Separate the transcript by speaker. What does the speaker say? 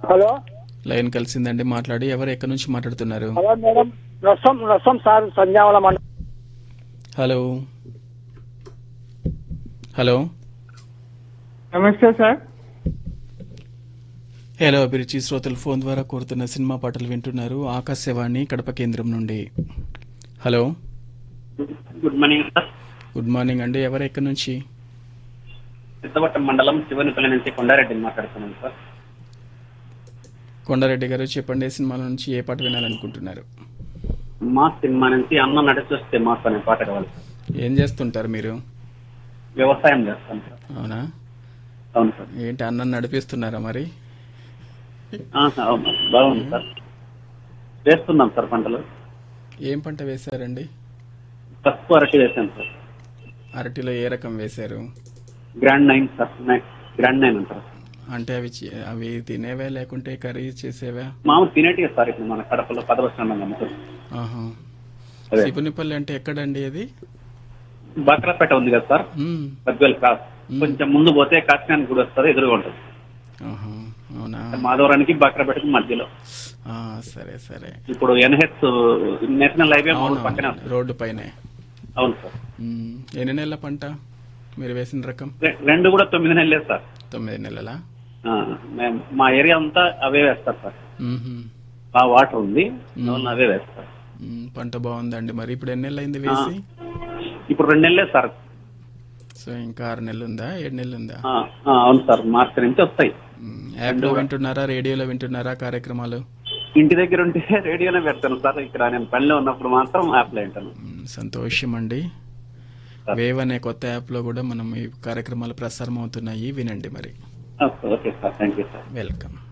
Speaker 1: Hello
Speaker 2: line కలిసిందండి మాట్లాడి ఎవరు ఎక్కడి నుంచి మాట్లాడుతున్నారు
Speaker 1: హలో మేడం రసం రసం సార్ సంధ్యావళ మండలం
Speaker 2: హలో హలో
Speaker 1: నమస్తే సార్
Speaker 2: హలో అభిరుచి శ్రోతలు ఫోన్ ద్వారా కోరుతున్న సినిమా పాటలు వింటున్నారు ఆకాశవాణి కడప కేంద్రం నుండి hello
Speaker 3: good morning sir
Speaker 2: good morning అండి ఎవరు ఎక్కడి నుంచి
Speaker 3: సిద్ధవట్టం మండలం శివనిపల్లి నుంచి కొండారెడ్డిని మాట్లాడుతున్నాను సార్
Speaker 2: కొండారెడ్డి గారు చెప్పండి ఏ సినిమాల నుంచి ఏ పాట వినాలనుకుంటున్నారు
Speaker 3: మా సినిమా నుంచి అన్న నడిచొస్తే మాకు అనే పాట కావాలి సార్
Speaker 2: ఏం చేస్తుంటారు మీరు
Speaker 3: వ్యవసాయం చేస్తాం సార్
Speaker 2: అవునా
Speaker 3: అవును సార్
Speaker 2: ఏంటి అన్నం నడిపిస్తున్నారా మరి
Speaker 3: ఆ, అవును బాగుంది సార్ వేస్తున్నాం సార్ పంటలు
Speaker 2: ఏం పంట వేశారండి
Speaker 3: పసుపు అరటి వేసాం సార్
Speaker 2: అరటిలో ఏ రకం వేశారు
Speaker 3: గ్రాండ్ నైన్ సార్ నై- గ్రాండ్ నైన్ అంటారు
Speaker 2: అంటే అవి చి- అవి తినేవా లేకుంటే కర్రీ చేసేవా
Speaker 3: మామూలు తినేటివి సార్ ఇప్పుడు మన కడపలో పదవస్థానం అమ్ముతారు
Speaker 2: ఆహా
Speaker 3: అదే.
Speaker 2: శివునిపల్లి అంటే ఎక్కడండి అది
Speaker 3: బాక్రాపేట ఉంది కదా సార్
Speaker 2: మ్మ్.
Speaker 3: బద్వేల్ క్రాస్ కొంచెం ముందు పోతే కాకినాడ గుడి వస్తుంది ఎదురుగా ఉంటుంది
Speaker 2: ఆహా, అవునా
Speaker 3: మాధవరానికి బాక్రాపేటకి మధ్యలో
Speaker 2: ఆ, సరే సరే
Speaker 3: ఇప్పుడు ఎన్హెచ్ నేషనల్ హైవే మూడు
Speaker 2: అవును
Speaker 3: పక్కనే
Speaker 2: అవును. రోడ్డు పైనే
Speaker 3: అవును సార్
Speaker 2: మ్మ్. ఎన్ని నెలల పంట మీరు వేసిన రకం
Speaker 3: రె- రెండు కూడా తొమ్మిది నెలలే సార్
Speaker 2: తొమ్మిది నెలలా
Speaker 3: ఆ, మేము మా ఏరియా అంతా అవే వేస్తారు సార్
Speaker 2: మ్మ్హ్మ్.
Speaker 3: బాగా వాటర్ ఉంది అందువల్ల అవే వేస్తారు
Speaker 2: మ్మ్. పంట బాగుందండి మరి ఇప్పుడు ఎన్ని నెలలు అయింది వేసి
Speaker 3: ఇప్పుడు రెండు నెలలే సార్
Speaker 2: సో ఇంకా ఆరు నెలలు ఉందా ఏడు నెలలు ఉందా
Speaker 3: ఆ, ఆ, అవును సార్ మార్చి నుంచి వస్తాయి
Speaker 2: మ్మ్. యాప్లో వింటున్నారా రేడియోలో వింటున్నారా కార్యక్రమాలు
Speaker 3: ఇంటి దగ్గర ఉంటే రేడియోనే పెడతాను సార్ ఇక్కడ నేను పనిలో ఉన్నప్పుడు మాత్రం యాప్లో వింటాను
Speaker 2: మ్మ్. సంతోషం అండి వేవ్ అనే కొత్త యాప్లో కూడా మనం ఈ కార్యక్రమాలు ప్రసారం అవుతున్నాయి వినండి మరి
Speaker 3: okay sir thank you sir
Speaker 2: welcome